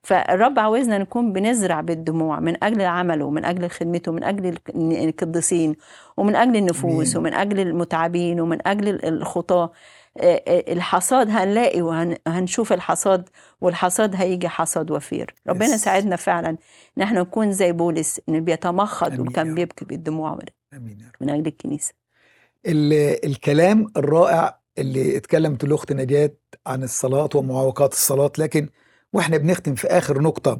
فالرب عاوزنا نكون بنزرع بالدموع من اجل عمله ومن اجل خدمته من اجل الك- القديسين ومن اجل النفوس آمين. ومن اجل المتعبين ومن اجل الخطاه آه، آه، الحصاد هنلاقي وهنشوف الحصاد والحصاد هيجي حصاد وفير ربنا يس. ساعدنا فعلا ان احنا نكون زي بولس انه بيتمخض آمين يا وكان رب. بيبكي بالدموع امين يا رب من اجل الكنيسه ال- الكلام الرائع اللي اتكلمت الاخت نجاة عن الصلاة ومعوقات الصلاة لكن واحنا بنختم في اخر نقطة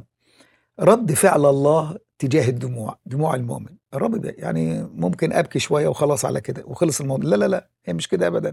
رد فعل الله تجاه الدموع دموع المؤمن الرب ده يعني ممكن ابكي شوية وخلاص على كده وخلص الموضوع لا لا لا هي مش كده ابدا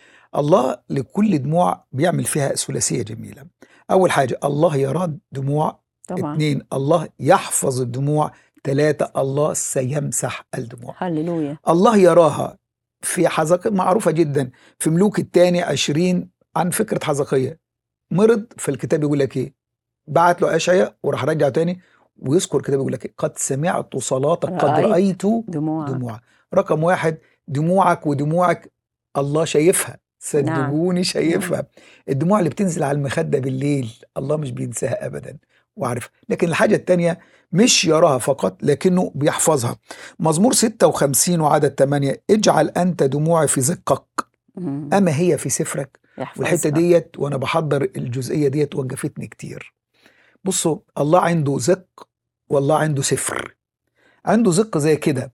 الله لكل دموع بيعمل فيها ثلاثية جميلة اول حاجة الله يراد دموع طبعا اتنين الله يحفظ الدموع ثلاثة الله سيمسح الدموع هللويا الله يراها في حزق معروفة جدا في ملوك الثاني عشرين عن فكرة حزقية مرض في الكتاب يقول لك ايه بعت له أشعياء وراح رجع تاني ويذكر الكتاب يقول لك إيه؟ قد سمعت صلاتك قد رأيت رأيت دموع دموعك رقم واحد دموعك ودموعك الله شايفها نعم صدقوني نعم شايفها الدموع اللي بتنزل على المخدة بالليل الله مش بينساها أبدا وعارف لكن الحاجة التانية مش يراها فقط لكنه بيحفظها مزمور 56 وعدد 8 اجعل أنت دموعي في زقك مم. أما هي في سفرك والحتة يحفظها ديت وأنا بحضر الجزئية ديت وقفتني كتير بصوا الله عنده زق والله عنده سفر عنده زق زي كده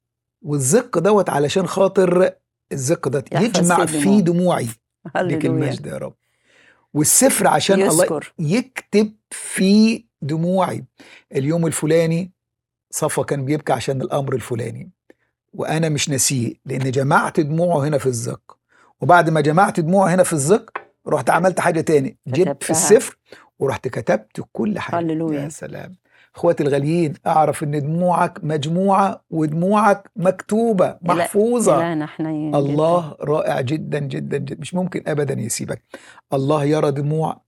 والزق دوت علشان خاطر الزق ده يحفظ يجمع فيه فيه الدموع دموعي لك هللويا المجد يا رب والسفر عشان الله يذكر يكتب فيه دموعي اليوم الفلاني صفا كان بيبكي عشان الامر الفلاني وانا مش ناسيه لان جمعت دموعه هنا في الزق وبعد ما جمعت دموعه هنا في الزق رحت عملت حاجه تاني جبت في كتبتها السفر ورحت كتبت كل حاجه يا هللويا سلام اخواتي الغاليين اعرف ان دموعك مجموعه ودموعك مكتوبه إله محفوظه إلهنا حنين جدا الله رائع جدا جدا جدا مش ممكن ابدا يسيبك الله يرى دموع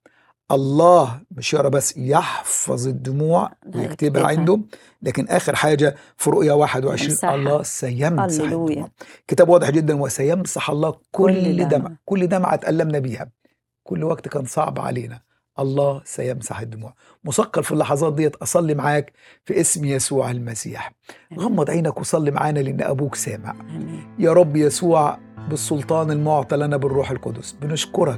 الله مش يرى بس يحفظ الدموع ويكتبها هيكتبها عنده لكن اخر حاجه في رؤيا 21 يمسحها الله سيمسح الدموع هللويا كتاب واضح جدا وسيمسح الله كل كل دمع دمع كل دمعه اتألمنا بيها كل وقت كان صعب علينا الله سيمسح الدموع مثقل في اللحظات ديت اصلي معاك في اسم يسوع المسيح آمين غمض عينك وصلي معانا لان ابوك سامع آمين يا رب يسوع بالسلطان المعطى لنا بالروح القدس بنشكرك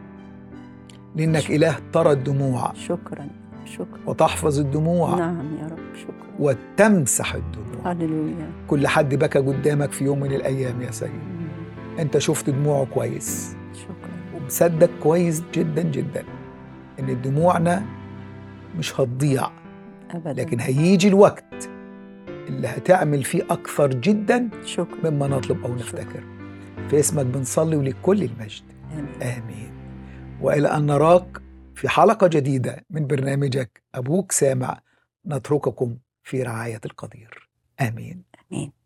لانك شكرا اله ترى الدموع شكرا شكرا وتحفظ الدموع نعم يا رب شكرا وتمسح الدموع هللويا كل حد بكى قدامك في يوم من الايام يا سيد مم. انت شفت دموعه كويس شكرا ومصدق كويس جدا جدا ان دموعنا مش هتضيع ابدا لكن هيجي الوقت اللي هتعمل فيه اكثر جدا شكرا مما نطلب او شكرا نفتكر في اسمك بنصلي ولكل المجد آمين امين والى ان نراك في حلقه جديده من برنامجك ابوك سامع نترككم في رعايه القدير امين آمين